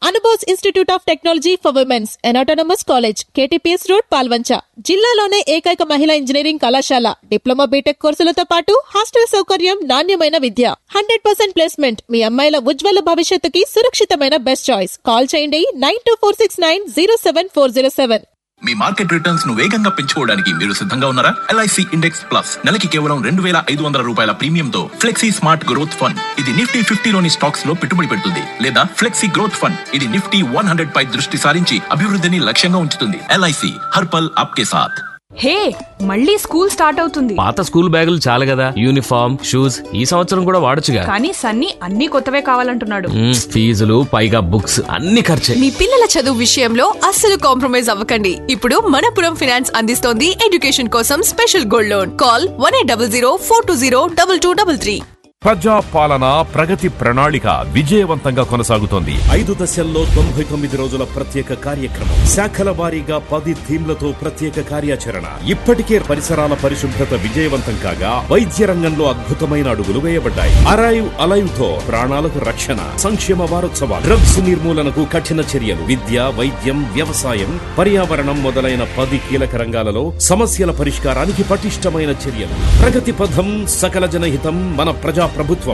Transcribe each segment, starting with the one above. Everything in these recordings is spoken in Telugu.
అనుబోస్ institute of technology for womens and autonomous college KTPS road Palvancha జిల్లాలోనే ఏకైక మహిళా ఇంజనీరింగ్ కళాశాల డిప్లొమా బీటెక్ కోర్సులతో పాటు హాస్టల్ సౌకర్యం నాణ్యమైన విద్య హండ్రెడ్ పర్సెంట్ ప్లేస్మెంట్ మీ అమ్మాయిల ఉజ్వల భవిష్యత్తుకి సురక్షితమైన బెస్ట్ చాయిస్ కాల్ చేయండి nine two four six nine zero seven four zero seven మీ మార్కెట్ రిటర్న్స్ ను వేగంగా పెంచుకోవడానికి మీరు సిద్ధంగా ఉన్నారా ఎల్ఐసి ఇండెక్స్ ప్లస్ నెలకి కేవలం రెండు వేల ఐదు వందల రూపాయల ప్రీమియంతో ఫ్లెక్సీ స్మార్ట్ గ్రోత్ ఫండ్ ఇది నిఫ్టీ ఫిఫ్టీలోని స్టాక్స్ లో పెట్టుబడి పెడుతుంది లేదా ఫ్లెక్సీ గ్రోత్ ఫండ్ ఇది నిఫ్టీ వన్ హండ్రెడ్ పై దృష్టి సారించి అభివృద్ధిని లక్ష్యంగా ఉంచుతుంది ఎల్ఐసి హర్పల్ ఆప్కే సాథ్ హే మళ్ళీ స్కూల్ స్టార్ట్ అవుతుంది పాత స్కూల్ బ్యాగులు చాలు కదా యూనిఫామ్ షూస్ ఈ సంవత్సరం కూడా వాడొచ్చుగా కానీ సన్నీ అన్ని కొత్తవే కావాలంటున్నాడు మ్మ్, ఫీజులు పైగా బుక్స్ అన్ని ఖర్చే మీ పిల్లల చదువు విషయంలో అస్సలు కాంప్రమైజ్ అవ్వకండి ఇప్పుడు మనపురం ఫైనాన్స్ అందిస్తోంది ఎడ్యుకేషన్ కోసం special gold loan call one eight double zero four two zero double two double three ప్రజా పాలన ప్రగతి ప్రణాళిక విజయవంతంగా కొనసాగుతోంది ఐదు దశల్లో తొంభై తొమ్మిది రోజుల ప్రత్యేక కార్యక్రమం శాఖల వారీగా పది థీమ్లతో ప్రత్యేక కార్యాచరణ ఇప్పటికే పరిసరాల పరిశుభ్రత విజయవంతం కాగా వైద్య రంగంలో అద్భుతమైన అడుగులు వేయబడ్డాయి అరైవ్ అలైవ్ తో ప్రాణాలకు రక్షణ సంక్షేమ వారోత్సవాలు డ్రగ్స్ నిర్మూలనకు కఠిన చర్యలు విద్య వైద్యం వ్యవసాయం పర్యావరణం మొదలైన పది కీలక రంగాలలో సమస్యల పరిష్కారానికి పటిష్టమైన చర్యలు ప్రగతి పథం సకల జనహితం మన ప్రజా ప్రభుత్వం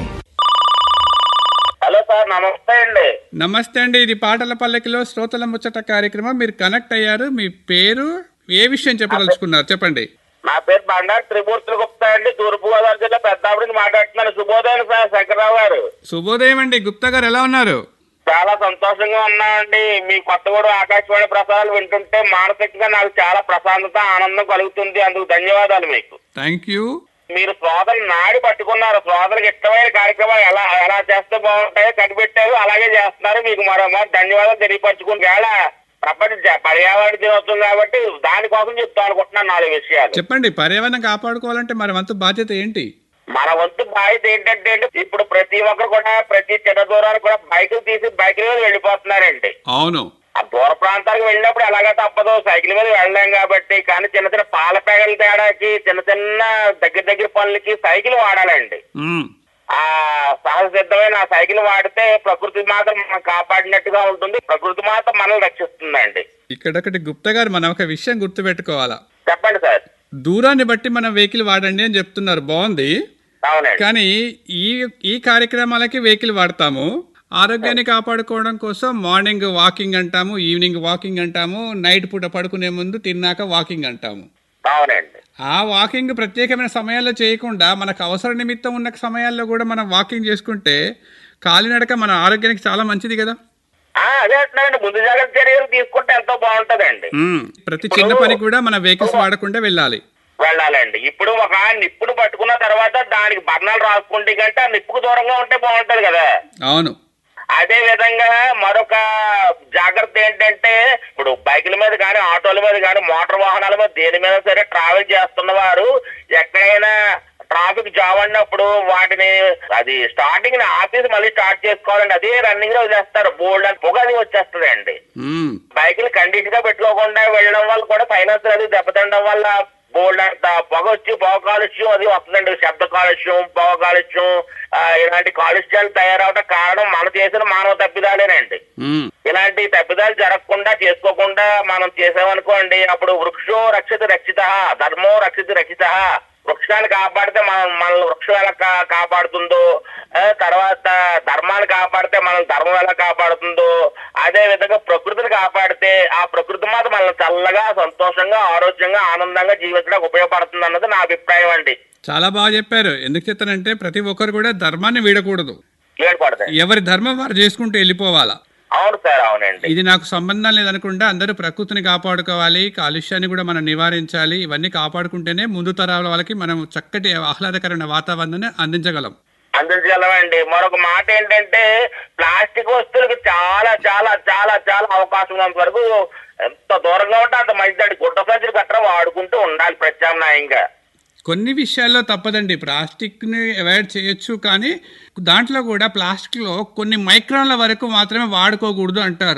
హలో సార్ నమస్తే అండి నమస్తే అండి ఇది పాటల పల్లకిలో శ్రోతల ముచ్చట కార్యక్రమం మీరు కనెక్ట్ అయ్యారు మీ పేరు ఏ విషయం చెప్పదలుచుకున్నారు చెప్పండి నా పేరు బండారు త్రిమూర్తులు గుప్తా అండి తూర్పు గోదావరి జిల్లా పెద్దాపుడికి మాట్లాడుతున్నాను శుభోదయం సార్ శంకర్రావు గారు శుభోదయం అండి గుప్తా గారు ఎలా ఉన్నారు చాలా సంతోషంగా ఉన్నామండి మీ కొత్తగూడెం ఆకాశవాణి ప్రసారాలు వింటుంటే మానసికంగా నాకు చాలా ప్రశాంతత ఆనందం కలుగుతుంది అందుకు ధన్యవాదాలు మీకు థ్యాంక్ యూ మీరు శ్రోతలు నాడి పట్టుకున్నారు శ్రోతలకు ఇష్టమైన కార్యక్రమాలు ఎలా ఎలా చేస్తే బాగుంటాయో కనిపెట్టారు అలాగే చేస్తున్నారు మీకు మరో మరి ధన్యవాదాలు తెలియపరచుకుని వేళ ప్రపంచ జ- పర్యావరణ దినోత్సవం కాబట్టి దానికోసం చెప్తాను అనుకుంటున్నాను నాలుగు విషయాలు చెప్పండి పర్యావరణం కాపాడుకోవాలంటే మరి వంతు బాధ్యత ఏంటి మన వంతు బాధ్యత ఏంటంటే అండి, ఇప్పుడు ప్రతి ఒక్కరు కూడా ప్రతి చిన్న దూరానికి కూడా బైకులు తీసి బైకుల మీద వెళ్ళిపోతున్నారండి అవును ఆ దూర ప్రాంతాలకు వెళ్ళినప్పుడు ఎలాగ తప్పదు సైకిల్ మీద వెళ్ళలేం కాబట్టి కానీ చిన్న చిన్న పాల పేగల తేడాకి చిన్న చిన్న దగ్గర దగ్గర పనులకి సైకిల్ వాడాలండి మ్మ్. ఆ సహజ సిద్ధమైన ఆ సైకిల్ వాడితే ప్రకృతి మాత్రం మనం కాపాడినట్టుగా ఉంటుంది ప్రకృతి మాత్రం మనల్ని రక్షిస్తుందండి ఇక్కడొకటి గుప్తా గారు మనం ఒక విషయం గుర్తుపెట్టుకోవాలా చెప్పండి సార్ దూరాన్ని బట్టి మనం వెహికల్ వాడండి అని చెప్తున్నారు బాగుంది అవునండి కానీ ఈ ఈ కార్యక్రమాలకి వెహికల్ వాడతాము ఆరోగ్యాన్ని కాపాడుకోవడం కోసం మార్నింగ్ వాకింగ్ అంటాము ఈవినింగ్ వాకింగ్ అంటాము నైట్ పూట పడుకునే ముందు తిన్నాక వాకింగ్ అంటాము అవునండి ఆ వాకింగ్ ప్రత్యేకమైన సమయాల్లో చేయకుండా మనకు అవసర నిమిత్తం ఉన్న సమయాల్లో కూడా మనం వాకింగ్ చేసుకుంటే కాలినడక మన ఆరోగ్యానికి చాలా మంచిది కదా ఆ, అదే అంటున్నానండి ముందు జాగ్రత్త చర్యలు తీసుకుంటే ఎంతో బాగుంటదండి ప్రతి చిన్న పని కూడా మన వెహికల్స్ వాడకుండా వెళ్ళాలి వెళ్ళాలండి ఇప్పుడు ఒక నిప్పును పట్టుకున్న తర్వాత దానికి బర్ణాలు రాసుకుంటే కంటే ఆ నిప్పుకు దూరంగా ఉంటే బాగుంటది కదా అవును అదే విధంగా మరొక జాగ్రత్త ఏంటంటే ఇప్పుడు బైకుల మీద కానీ ఆటోల మీద కానీ మోటార్ వాహనాల మీద దేని మీద సరే ట్రావెల్ చేస్తున్న వారు ఎక్కడైనా ట్రాఫిక్ జామ్ అన్నప్పుడు వాటిని అది స్టార్టింగ్ ఆపేసి మళ్ళీ స్టార్ట్ చేసుకోవాలండి అదే రన్నింగ్ లో వదిలేస్తారు బోల్డ్ అని పొగ అది వచ్చేస్తుంది అండి మ్మ్. బైకులు కండిషన్ గా పెట్టుకోకుండా వెళ్ళడం వల్ల కూడా ఫైనాన్స్ అది దెబ్బతినడం వల్ల బోల్డ్ అంత పొగ వచ్చి పొగ కాలుష్యం అది వస్తుందండి శబ్ద కాలుష్యం పొగ కాలుష్యం ఆ, ఇలాంటి కాలుష్యాలు తయారవడం కారణం మనం చేసిన మానవ తప్పిదాలేనండి మ్మ్. ఇలాంటి తప్పిదాలు జరగకుండా చేసుకోకుండా మనం చేసామనుకోండి అప్పుడు వృక్షో రక్షిత రక్షిత ధర్మో రక్షిత రక్షిత వృక్షాన్ని కాపాడితే మనం మనల్ని వృక్షం ఎలా కా- కాపాడుతుందో ఆ, తర్వాత ధర్మాన్ని కాపాడితే మనం ధర్మం ఎలా కాపాడుతుందో అదే విధంగా ప్రకృతిని కాపాడితే ఆ ప్రకృతి మాత్రం మనల్ని చల్లగా సంతోషంగా ఆరోగ్యంగా ఆనందంగా జీవించడానికి ఉపయోగపడుతుంది అన్నది నా అభిప్రాయం అండి చాలా బాగా చెప్పారు ఎందుకు చెప్తానంటే ప్రతి ఒక్కరు కూడా ధర్మాన్ని వీడకూడదు ఏర్పడతాయి ఎవరి ధర్మం వారు చేసుకుంటూ వెళ్ళిపోవాలా అవును సార్ అవునండి ఇది నాకు సంబంధం లేదనుకుంటే అందరూ ప్రకృతిని కాపాడుకోవాలి కాలుష్యాన్ని కూడా మనం నివారించాలి ఇవన్నీ కాపాడుకుంటేనే ముందు తరాల వాళ్ళకి మనం చక్కటి ఆహ్లాదకరమైన వాతావరణాన్ని అందించగలం అందించగలమండి మరొక మాట ఏంటంటే ప్లాస్టిక్ వస్తువులకు చాలా చాలా చాలా చాలా అవకాశం ఉన్నంత వరకు ఎంత దూరంగా ఉంటే అంత మంచిదండి గుడ్డ సంచులు గట్రా వాడుకుంటూ ఉండాలి ప్రత్యామ్నాయంగా కొన్ని విషయాల్లో తప్పదండి ప్లాస్టిక్ని అవాయిడ్ చేయొచ్చు కానీ దాంట్లో కూడా ప్లాస్టిక్లో కొన్ని మైక్రాన్ల వరకు మాత్రమే వాడుకోకూడదు అంటారు